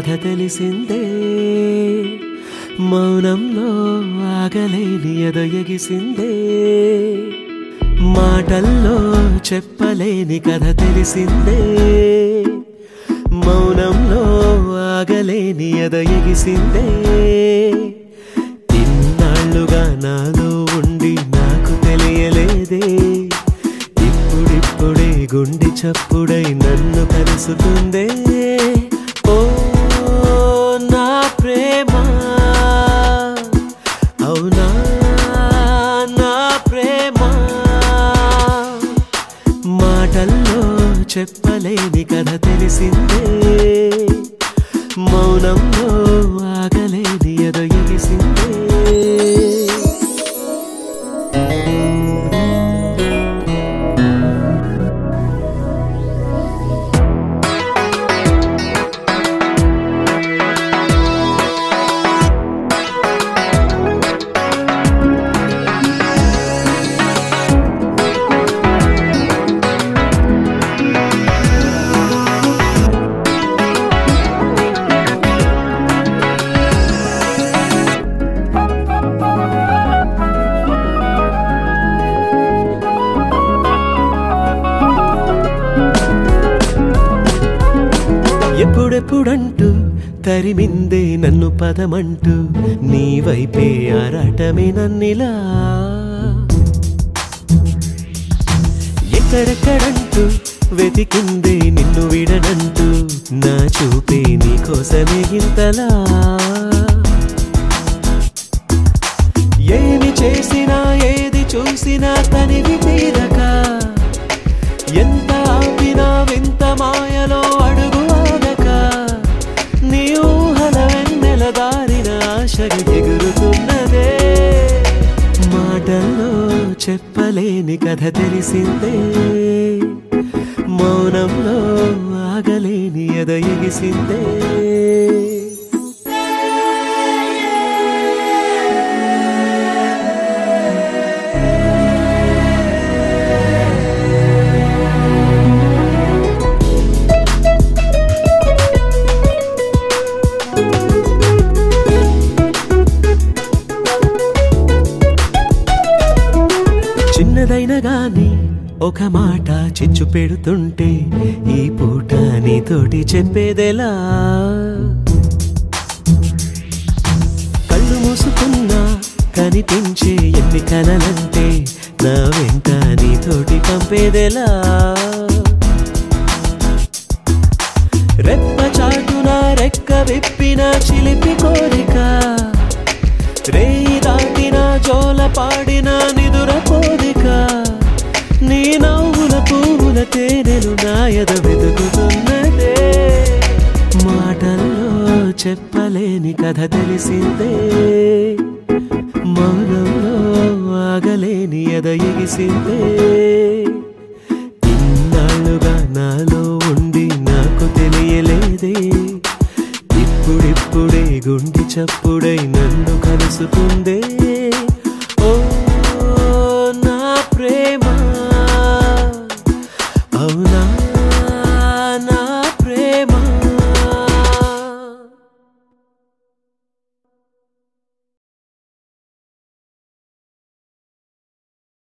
కథ తెలిసిందే మౌనంలో ఆగలేని ఎదొయగిసిందే మాటల్లో చెప్పలేని కథ తెలిసిందే మౌనంలో ఆగలేని ఎదొయగిసిందే ఇన్నాళ్ళుగా నాలో ఉండి నాకు తెలియలేదే ఇప్పుడిప్పుడే గుండె చప్పుడై నన్ను కలుసుకుందే ఓ నా ప్రేమ అవునా నా ప్రేమ మాటల్లో చెప్పలేని కథ తెలిసిందే మౌనంలో ఆగలేని ఎదొయగిసిందే ఎప్పుడెప్పుడంటూ తరిమిందే నన్ను పదమంటూ నీ వైపే ఆరాటమే నన్నిలా ఎక్కడెక్కడంటూ వెతికిందే నిన్ను విడనంటూ నా చూపే నీ కోసమే ఇంతలా ఏమి చేసినా ఏది చూసినా తనివి తీరక ఎంత ఆపినా వింత మాయలో అడుగు ఆగక నీ ఊహల వెన్నెల దారిన ఆశగా ఎగురుతున్నదే మాటల్లో చెప్పలేని కథ తెలిసిందే మౌనంలో ఆగలేని ఎద ఎగిసిందే చిన్నదైన గాని ఒక మాట చిచ్చు పెడుతుంటే ఈ పూట నీతోటి చెప్పేదెలా కళ్ళు మూసుకున్నా కనిపించే ఎన్ని కలలంటే నా వెంట నీతోటి పంపేదెలా రెప్ప చాటున రెక్క విప్పిన చిలిపి కోరిక రేయి దాటిన జోల పాడిన నిదుర కోరిక నీ నవ్వుల పువ్వుల తేనెలు నాయద వెతుకుతున్నదే మాటల్లో చెప్పలేని కథ తెలిసిందే మౌనంలో ఆగలేని ఎద ఎగిసిందే ఇన్నాళ్ళుగా నాలో ఉండి నాకు తెలియలేదే ఇప్పుడిప్పుడే గుండె చప్పుడై నన్ను కలుసుకుందే